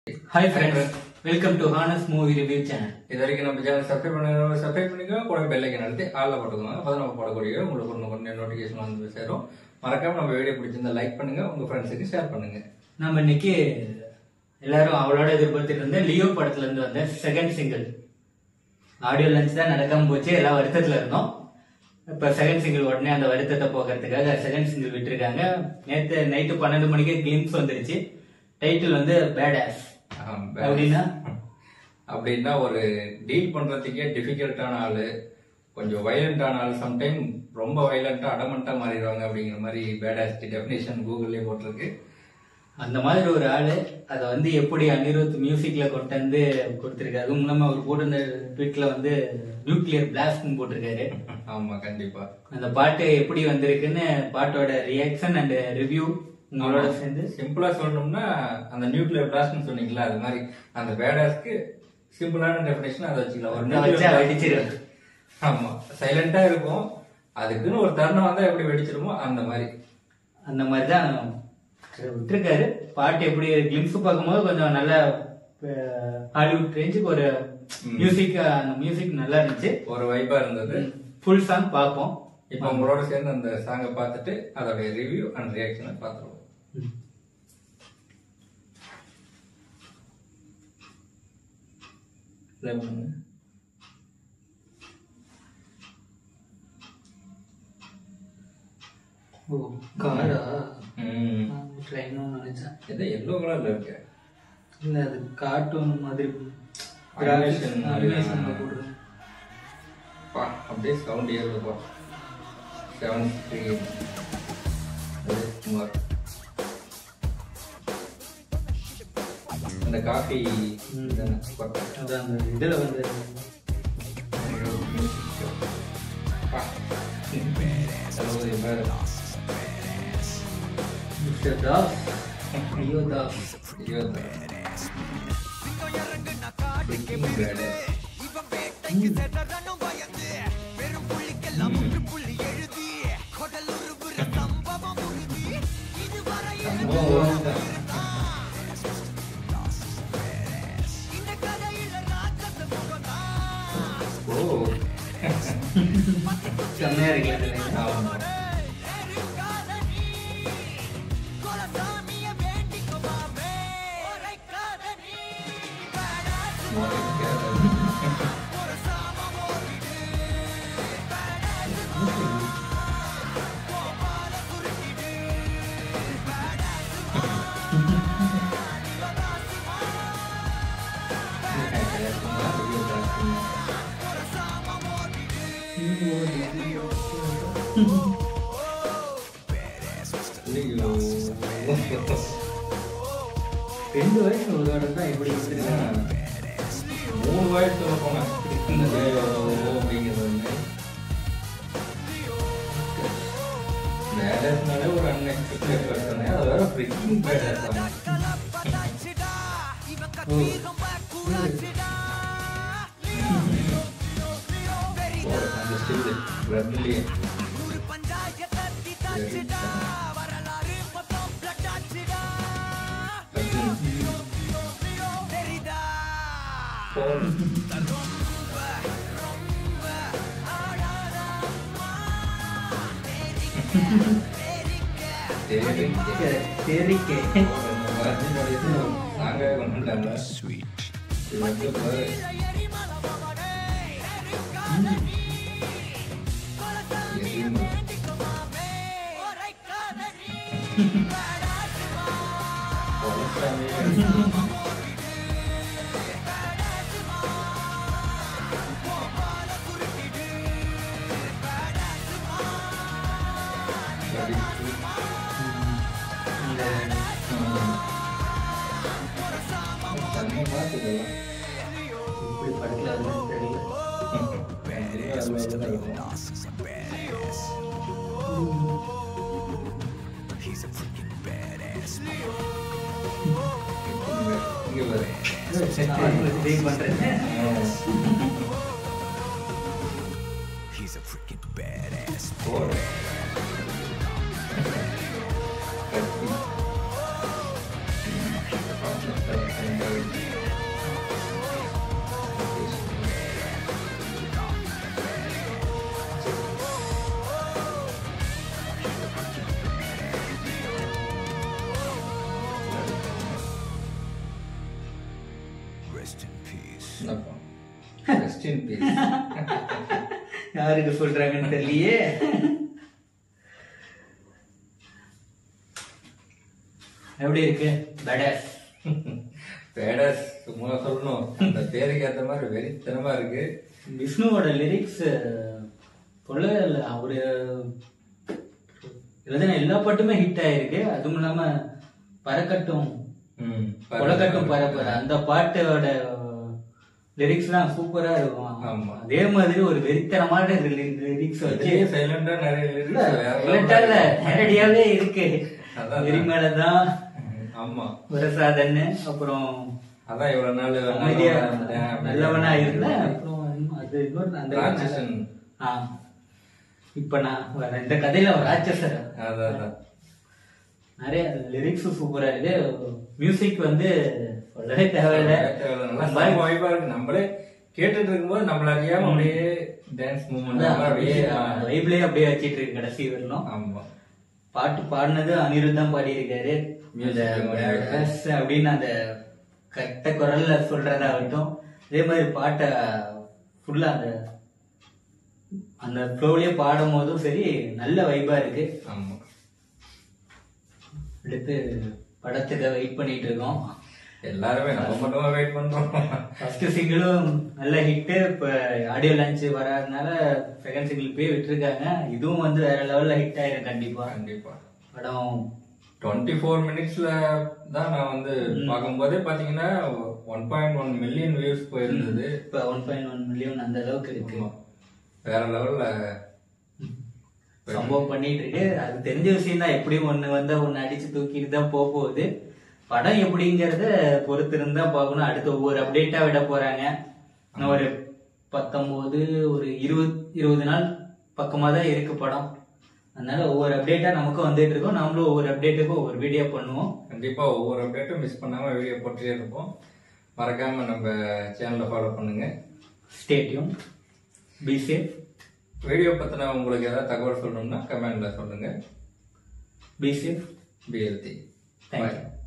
Hi friends welcome to ஹானஸ் movie review channel இது வரைக்கும் நம்ம சேனல் சப்ஸ்கிரைப் பண்ணுங்க சப்ஸ்கிரைப் பண்ணிக்கோ கூட பெல் ஐக்கன் அழுத்தி ஆளில் போட்டுக்கோங்க அப்போ நம்ம போடக்கூடிய உங்களுக்கு ஒன்று ஒன்று நோட்டிஃபிகேஷன் வந்து சேரும் மறக்காம நம்ம வீடியோ பிடிச்சிருந்தா லைக் பண்ணுங்க உங்க ஃப்ரெண்ட்ஸுக்கு ஷேர் பண்ணுங்க நம்ம இன்னைக்கு எல்லாரும் அவளோட எதிர்பார்த்துட்டு இருந்த லியோ படத்துல இருந்து வந்த செகண்ட் சிங்கிள் ஆடியோ லஞ்ச் தான் நடக்காம போச்சு எல்லாம் வருத்தத்துல இருந்தோம் இப்ப செகண்ட் சிங்கிள் உடனே அந்த வருத்தத்தை போக்குறதுக்காக செகண்ட் சிங்கிள் விட்டுருக்காங்க நேத்து நைட்டு பன்னெண்டு மணிக்கு கிளிம்ஸ் வந்துருச்சு டைட்டில் வந்து பேட் ஆஸ் ஆம், அப்படின்னா அப்படின்னா ஒரு டீல் பண்றதுக்கே டிஃபிகல்ட்டான ஆளு கொஞ்சம் வயலண்டான ஆள் சம்டைம் ரொம்ப வயலண்டா அடமண்டா மாறிடுவாங்க அப்படிங்கிற மாதிரி பேடாஸ்டி டெஃபினேஷன் கூகுள்லேயே போட்டிருக்கு அந்த மாதிரி ஒரு ஆளு அதை வந்து எப்படி அனிருத் மியூசிக்ல கொண்டு வந்து கொடுத்திருக்காரு அதுவும் இல்லாம அவர் போட்டிருந்த ட்வீட்ல வந்து நியூக்ளியர் பிளாஸ்ட்னு போட்டிருக்காரு ஆமா கண்டிப்பா அந்த பாட்டு எப்படி வந்திருக்குன்னு பாட்டோட ரியாக்ஷன் அண்ட் ரிவ்யூ உங்களோட சேர்ந்து சிம்பிளா சொல்லணும்னா அந்த நியூக்ளியர் பிளாஸ்ட்னு சொன்னீங்களா அது மாதிரி அந்த பேடாஸ்க்கு சிம்பிளான டெஃபினேஷன் அதை வச்சுக்கலாம் ஒரு அதை வச்சு nuclear blast. வெடிச்சிரு. ஆமா சைலண்டா இருக்கும் அதுக்குன்னு ஒரு தருணம் வந்தா எப்படி வெடிச்சிருமோ அந்த மாதிரி அந்த மாதிரி தான் விட்டுருக்காரு பாட்டு எப்படி கிளிம்ஸ் பார்க்கும்போது கொஞ்சம் நல்ல ஹாலிவுட் ரேஞ்சுக்கு ஒரு மியூசிக் அந்த மியூசிக் நல்லா இருந்துச்சு ஒரு வைப்பா இருந்தது ஃபுல் சாங் பார்ப்போம் இப்போ உங்களோட சேர்ந்து அந்த சாங்கை பார்த்துட்டு அதோட ரிவ்யூ அண்ட் ரியாக்ஷனை பார்த்துருவோம் Play பண்ணுங்க. ஓ காடா ம். ட்ரெயினும் நினைச்சேன் இது எல்லோ கலர்ல இருக்கு இல்ல அது கார்ட்டூன் மாதிரி Animation மாதிரி Animation தான். போட்டிருக்கு. பா அப்படியே சவுண்ட் ஏறுதுப்பா செவன் ஸ்க்ரீன் குமார் அந்த காஃபி ம். அதான் அந்த இதுல வந்து தளபதி பேர் மிஸ்டர் தாஸ் ஐயோ தாஸ் இருபது Breaking Bad. சம்பவம் தான். ஓ செம்மையா இருக்கு ஆமா ரெண்டு வயசு ஒரு இடம் தான் எப்படி வச்சிருக்காங்க மூணு வயசு சொல்ல போனேன் இந்த ஓ அப்படிங்கிறது வந்து பேடஸ்னாலே ஒரு அன்எக்ஸ்பெக்டட் பர்சன் அது வேற ஃப்ரிக்கிங் பேடஸ் அந்த ஸ்டில் ரெட்லி சரிக்கே நாங்க கொண்டுட்டாங்க இது வந்து பாரு. எதுவுமே. கொலசாமி. நடிச்சு. இந்த ம். தன்னை பார்த்துக்கலாம். இப்படி படத்துல வந்து தெரியல அது மாதிரி தான் இருக்கும். இங்க பாரு. நான் பண்றேன் போடு. கத்தி. Rest in peace. என்னப்பா ரெஸ்ட் இன் பீஸ் யாருக்கு சொல்றாங்கன்னு தெரியலையே எப்படி இருக்கு படாஸ் பேடஸ் சும்மா சொல்லணும் அந்த பேருக்கு ஏத்த மாதிரி வெறித்தனமா இருக்கு விஷ்ணுவோட லிரிக்ஸ் சொல்லவே இல்லை அவரு எழுதின எல்லா பாட்டுமே ஹிட் ஆயிருக்கு அதுவும் இல்லாம பறக்கட்டும் ம், கொலக்கட்டும் பரப்புற அந்த பாட்டோட லிரிக்ஸ்லாம் சூப்பரா இருக்கும் ஆமா. அதே மாதிரி ஒரு வெறித்தனமான லிரிக்ஸ் வச்சு இதே சைலண்டா நிறைய lyrics வேற இல்ல, இல்ல, நேரடியாவே இருக்கு அதான். வெறி மேலதான் ம், ஆமா வரசாதன்னு அப்புறம் அதான் இவ்வளவு நாள் அமைதியா நல்லவனா இருந்தேன் அப்படின்னு. நல்லவனா இருந்தேன் அப்புறம் அது இன்னொரு அந்த Transition. ஆ. இப்ப நான் வர இந்த கதையில ஒரு ராட்சசர் அதான் அதான். நிறைய லிரிக்ஸ் சூப்பரா இருக்கு மியூசிக் வந்து சொல்லவே தேவையில்லை நல்லா செம vibe ஆ இருக்கு. நம்மளே கேட்டுட்டு இருக்கும்போது நம்மள அறியாம அப்படியே டான்ஸ் மூவ்மெண்ட் அப்படியே ஆ, வைப்லயே அப்படியே வச்சிட்டு இருக்கு கடைசி வரணும் ஆமா பாட்டு பாடினது அனிருத் தான் பாடியிருக்காரு Music இந்த வந்து badass அப்படின்னு அந்த கட்ட குரல்ல சொல்றதாகட்டும் அதே மாதிரி பாட்டை ஃபுல்லா அந்த அந்த ஃப்ளோலயே பாடும் போதும் சரி நல்ல வைபா இருக்கு ஆமா அடுத்து படத்துக்கு வெயிட் பண்ணிட்டு இருக்கோம் எல்லாருமே நம்ம மட்டுமா வெயிட் பண்றோம் ஃபர்ஸ்ட் சிங்கிளும் நல்ல ஹிட்டு இப்போ ஆடியோ லான்ச் வராதனால செகண்ட் சிங்கிள் போய் விட்டுருக்காங்க இதுவும் வந்து வேற லெவல்ல ஹிட் ஆயிரும் கண்டிப்பா கண்டிப்பா படம் டுவெண்ட்டி ஃபோர் மினிட்ஸ்ல தான் நான் வந்து பார்க்கும்போதே பாத்தீங்கன்னா one point one million views போயிருந்தது இப்போ ஒன் பாயிண்ட் ஒன் மில்லியன் அந்த அளவுக்கு இருக்கு ஆமா. வேற லெவல்ல சம்பவம் பண்ணிட்டு இருக்கு அது தெரிஞ்ச விஷயம் தான் எப்படியும் ஒண்ணு வந்து ஒண்ணு அடிச்சு தூக்கிட்டு தான் போக போகுது படம் எப்படிங்கறத பொறுத்து இருந்தா பார்க்கணும் அடுத்து ஒவ்வொரு அப்டேட்டா விட போறாங்க இன்னும் ஒரு பத்தொன்பது ஒரு இருபது இருபது நாள் பக்கமா தான் இருக்கு படம் அதனால ஒவ்வொரு அப்டேட்டா நமக்கும் வந்துட்டு இருக்கோம் நாமளும் ஒவ்வொரு அப்டேட்டுக்கும் ஒவ்வொரு வீடியோ பண்ணுவோம் கண்டிப்பா ஒவ்வொரு அப்டேட்டும் மிஸ் பண்ணாம வீடியோ போட்டுட்டே இருப்போம் மறக்காம நம்ம சேனலை ஃபாலோ பண்ணுங்க ஸ்டேட்யூம் பி சேஃப் வீடியோ பத்தின உங்களுக்கு ஏதாவது தகவல் சொல்லணும்னா கமெண்ட்ல சொல்லுங்க பி சேஃப் பிஎல்டி தேங்க்யூ